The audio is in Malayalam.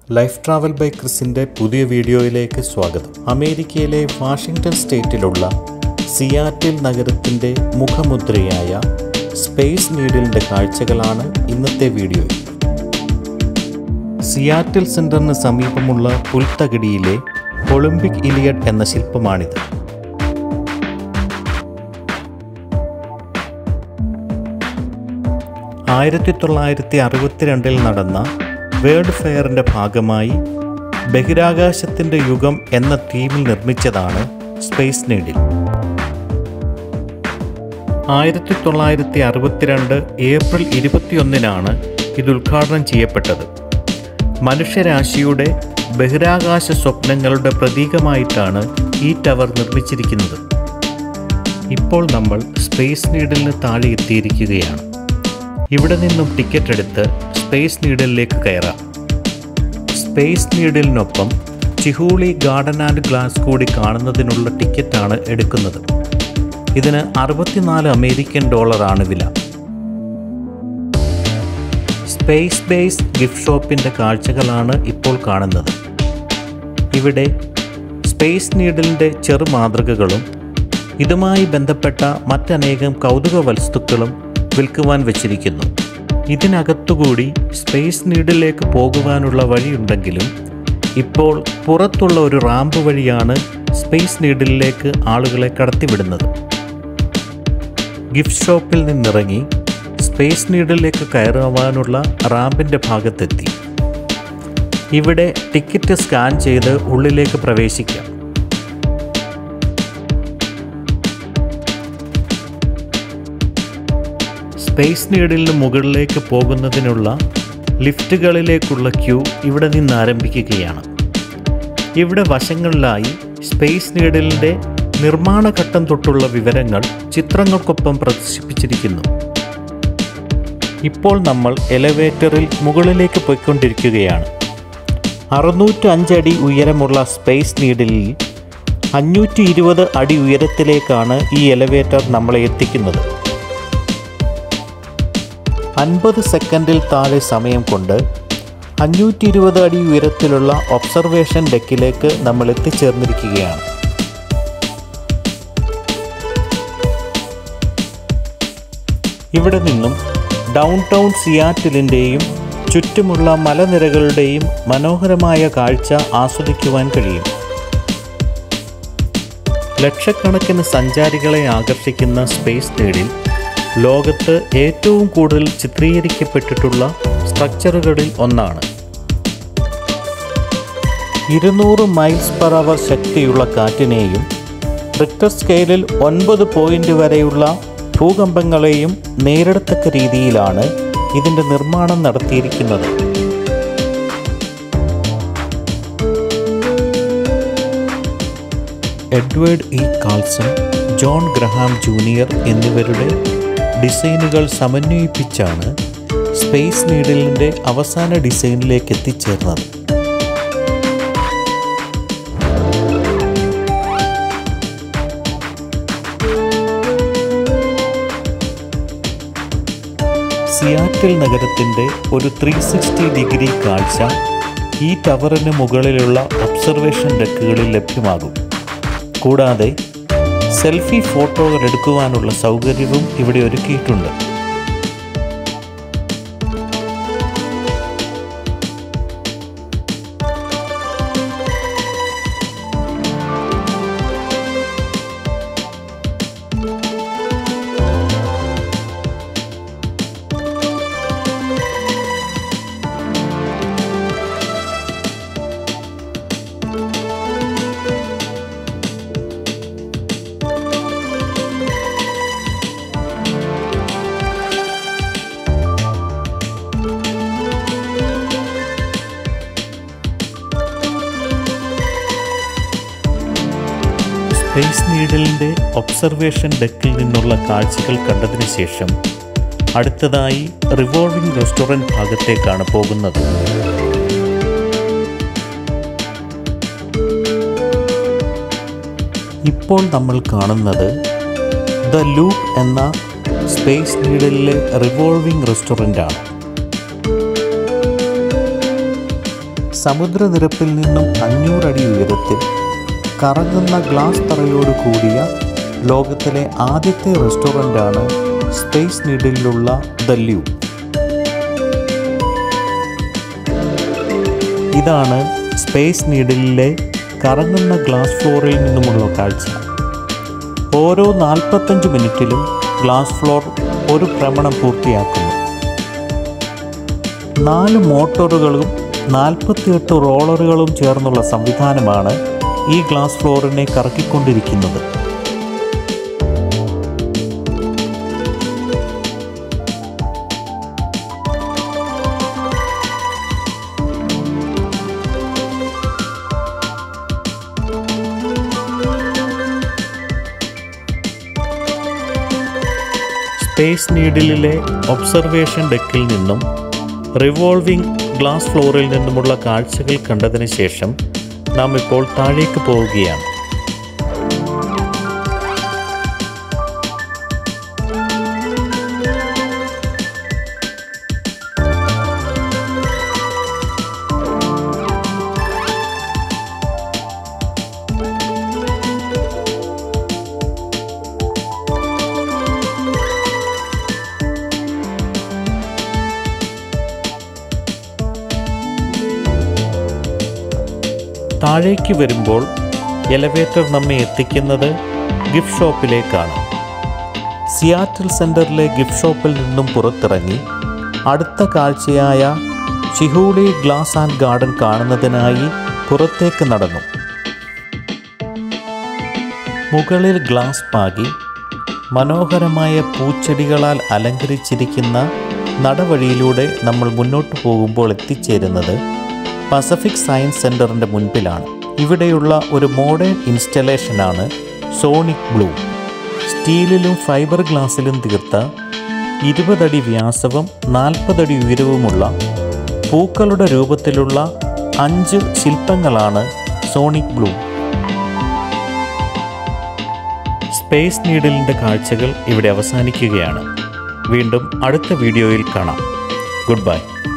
ലൈഫ് ട്രാവൽ ബൈ ക്രിസിൻ്റെ പുതിയ വീഡിയോയിലേക്ക് സ്വാഗതം അമേരിക്കയിലെ വാഷിംഗ്ടൺ സ്റ്റേറ്റിലുള്ള സിയാറ്റിൽ നഗരത്തിൻ്റെ മുഖമുദ്രയായ സ്പേസ് നീഡിലിൻ്റെ കാഴ്ചകളാണ് ഇന്നത്തെ വീഡിയോയിൽ സിയാറ്റിൽ സെൻറ്ററിന് സമീപമുള്ള പുൽത്തകിടിയിലെ ഒളിമ്പിക് ഇലിയഡ് എന്ന ശില്പമാണിത് ആയിരത്തി തൊള്ളായിരത്തി അറുപത്തിരണ്ടിൽ നടന്ന വേൾഡ് ഫെയറിൻ്റെ ഭാഗമായി ബഹിരാകാശത്തിൻ്റെ യുഗം എന്ന തീമിൽ നിർമ്മിച്ചതാണ് സ്പേസ് നീഡിൽ ആയിരത്തി തൊള്ളായിരത്തി അറുപത്തിരണ്ട് ഏപ്രിൽ ഇരുപത്തിയൊന്നിനാണ് ഇത് ഉദ്ഘാടനം ചെയ്യപ്പെട്ടത് മനുഷ്യരാശിയുടെ ബഹിരാകാശ സ്വപ്നങ്ങളുടെ പ്രതീകമായിട്ടാണ് ഈ ടവർ നിർമ്മിച്ചിരിക്കുന്നത് ഇപ്പോൾ നമ്മൾ സ്പേസ് നീഡിലിന് താഴെ എത്തിയിരിക്കുകയാണ് ഇവിടെ നിന്നും ടിക്കറ്റ് എടുത്ത് സ്പേസ് നീഡിലേക്ക് കയറാം സ്പേസ് നീഡിലിനൊപ്പം ചിഹൂളി ഗാർഡൻ ആൻഡ് ഗ്ലാസ് കൂടി കാണുന്നതിനുള്ള ടിക്കറ്റാണ് എടുക്കുന്നത് ഇതിന് അറുപത്തിനാല് അമേരിക്കൻ ഡോളറാണ് വില സ്പേസ് ബേസ് ഗിഫ്റ്റ് ഷോപ്പിൻ്റെ കാഴ്ചകളാണ് ഇപ്പോൾ കാണുന്നത് ഇവിടെ സ്പേസ് നീഡിലിൻ്റെ ചെറു മാതൃകകളും ഇതുമായി ബന്ധപ്പെട്ട മറ്റനേകം കൗതുക വസ്തുക്കളും വിൽക്കുവാൻ വച്ചിരിക്കുന്നു ഇതിനകത്തുകൂടി സ്പേസ് നീഡിലേക്ക് പോകുവാനുള്ള വഴിയുണ്ടെങ്കിലും ഇപ്പോൾ പുറത്തുള്ള ഒരു റാമ്പ് വഴിയാണ് സ്പേസ് നീഡിലേക്ക് ആളുകളെ കടത്തിവിടുന്നത് ഗിഫ്റ്റ് ഷോപ്പിൽ നിന്നിറങ്ങി സ്പേസ് നീഡിലേക്ക് കയറുവാനുള്ള റാമ്പിൻ്റെ ഭാഗത്തെത്തി ഇവിടെ ടിക്കറ്റ് സ്കാൻ ചെയ്ത് ഉള്ളിലേക്ക് പ്രവേശിക്കാം സ്പേസ് നീഡിലിന് മുകളിലേക്ക് പോകുന്നതിനുള്ള ലിഫ്റ്റുകളിലേക്കുള്ള ക്യൂ ഇവിടെ നിന്ന് ആരംഭിക്കുകയാണ് ഇവിടെ വശങ്ങളിലായി സ്പേസ് നീഡിലിൻ്റെ നിർമ്മാണഘട്ടം തൊട്ടുള്ള വിവരങ്ങൾ ചിത്രങ്ങൾക്കൊപ്പം പ്രദർശിപ്പിച്ചിരിക്കുന്നു ഇപ്പോൾ നമ്മൾ എലവേറ്ററിൽ മുകളിലേക്ക് പോയിക്കൊണ്ടിരിക്കുകയാണ് അറുന്നൂറ്റി അഞ്ചടി ഉയരമുള്ള സ്പേസ് നീഡിലിൽ അഞ്ഞൂറ്റി ഇരുപത് അടി ഉയരത്തിലേക്കാണ് ഈ എലവേറ്റർ നമ്മളെ എത്തിക്കുന്നത് അൻപത് സെക്കൻഡിൽ താഴെ സമയം കൊണ്ട് അഞ്ഞൂറ്റി ഇരുപത് അടി ഉയരത്തിലുള്ള ഒബ്സർവേഷൻ ഡെക്കിലേക്ക് നമ്മൾ എത്തിച്ചേർന്നിരിക്കുകയാണ് ഇവിടെ നിന്നും ഡൗൺ ടൗൺ സിയാറ്റിലിൻ്റെയും ചുറ്റുമുള്ള മലനിരകളുടെയും മനോഹരമായ കാഴ്ച ആസ്വദിക്കുവാൻ കഴിയും ലക്ഷക്കണക്കിന് സഞ്ചാരികളെ ആകർഷിക്കുന്ന സ്പേസ് നീഡിൽ ലോകത്ത് ഏറ്റവും കൂടുതൽ ചിത്രീകരിക്കപ്പെട്ടിട്ടുള്ള സ്ട്രക്ചറുകളിൽ ഒന്നാണ് ഇരുന്നൂറ് മൈൽസ് പെർ അവർ ശക്തിയുള്ള കാറ്റിനെയും റിക്ടർ സ്കെയിലിൽ ഒൻപത് പോയിന്റ് വരെയുള്ള ഭൂകമ്പങ്ങളെയും നേരിടത്തക്ക രീതിയിലാണ് ഇതിൻ്റെ നിർമ്മാണം നടത്തിയിരിക്കുന്നത് Edward E Carlson John Graham junior എന്നിവരുടെ ഡിസൈനുകൾ സമന്വയിപ്പിച്ചാണ് സ്പേസ് നീഡിലിൻ്റെ അവസാന ഡിസൈനിലേക്ക് എത്തിച്ചേർന്നത് സിയാറ്റിൽ നഗരത്തിൻ്റെ ഒരു ത്രീ സിക്സ്റ്റി ഡിഗ്രി കാഴ്ച ഈ ടവറിന് മുകളിലുള്ള ഒബ്സർവേഷൻ ഡെക്കുകളിൽ ലഭ്യമാകും കൂടാതെ സെൽഫി ഫോട്ടോകൾ എടുക്കുവാനുള്ള സൗകര്യവും ഇവിടെ ഒരുക്കിയിട്ടുണ്ട് സ്പേസ് നീഡിലിൻ്റെ ഒബ്സർവേഷൻ ഡെക്കിൽ നിന്നുള്ള കാഴ്ചകൾ കണ്ടതിന് ശേഷം അടുത്തതായി റിവോൾവിംഗ് റെസ്റ്റോറൻറ്റ് ഭാഗത്തേക്കാണ് പോകുന്നത് ഇപ്പോൾ നമ്മൾ കാണുന്നത് ദ ലൂപ്പ് എന്ന സ്പേസ് നീഡലിലെ റിവോൾവിംഗ് റെസ്റ്റോറൻ്റ് ആണ് സമുദ്രനിരപ്പിൽ നിന്നും അഞ്ഞൂറടി ഉയരത്തിൽ കറങ്ങുന്ന ഗ്ലാസ് തറയോട് കൂടിയ ലോകത്തിലെ ആദ്യത്തെ റെസ്റ്റോറൻ്റാണ് സ്പേസ് നീഡിലുള്ള ദ ല്യൂ ഇതാണ് സ്പേസ് നീഡിലെ കറങ്ങുന്ന ഗ്ലാസ് ഫ്ലോറിൽ നിന്നുമുള്ള കാഴ്ച ഓരോ നാൽപ്പത്തഞ്ച് മിനിറ്റിലും ഗ്ലാസ് ഫ്ലോർ ഒരു ഭ്രമണം പൂർത്തിയാക്കുന്നു നാല് മോട്ടോറുകളും നാൽപ്പത്തിയെട്ട് റോളറുകളും ചേർന്നുള്ള സംവിധാനമാണ് ഈ ഗ്ലാസ് ഫ്ലോറിനെ കറക്കിക്കൊണ്ടിരിക്കുന്നത് സ്പേസ് നീഡിലെ ഒബ്സർവേഷൻ ഡെക്കിൽ നിന്നും റിവോൾവിംഗ് ഗ്ലാസ് ഫ്ലോറിൽ നിന്നുമുള്ള കാഴ്ചകൾ കണ്ടതിന് ശേഷം നാം ഇപ്പോൾ താഴേക്ക് പോവുകയാണ് താഴേക്ക് വരുമ്പോൾ എലവേറ്റർ നമ്മെ എത്തിക്കുന്നത് ഗിഫ്റ്റ് ഷോപ്പിലേക്കാണ് സിയാറ്റിൽ സെൻറ്ററിലെ ഗിഫ്റ്റ് ഷോപ്പിൽ നിന്നും പുറത്തിറങ്ങി അടുത്ത കാഴ്ചയായ ചിഹൂളി ഗ്ലാസ് ആൻഡ് ഗാർഡൻ കാണുന്നതിനായി പുറത്തേക്ക് നടന്നു മുകളിൽ ഗ്ലാസ് പാകി മനോഹരമായ പൂച്ചെടികളാൽ അലങ്കരിച്ചിരിക്കുന്ന നടവഴിയിലൂടെ നമ്മൾ മുന്നോട്ട് പോകുമ്പോൾ എത്തിച്ചേരുന്നത് പസഫിക് സയൻസ് സെൻറ്ററിൻ്റെ മുൻപിലാണ് ഇവിടെയുള്ള ഒരു മോഡേൺ ഇൻസ്റ്റലേഷനാണ് സോണിക് ബ്ലൂ സ്റ്റീലിലും ഫൈബർ ഗ്ലാസ്സിലും തീർത്ത ഇരുപതടി വ്യാസവും നാൽപ്പതടി ഉയരവുമുള്ള പൂക്കളുടെ രൂപത്തിലുള്ള അഞ്ച് ശില്പങ്ങളാണ് സോണിക് ബ്ലൂ സ്പേസ് നീഡിലിൻ്റെ കാഴ്ചകൾ ഇവിടെ അവസാനിക്കുകയാണ് വീണ്ടും അടുത്ത വീഡിയോയിൽ കാണാം ഗുഡ് ബൈ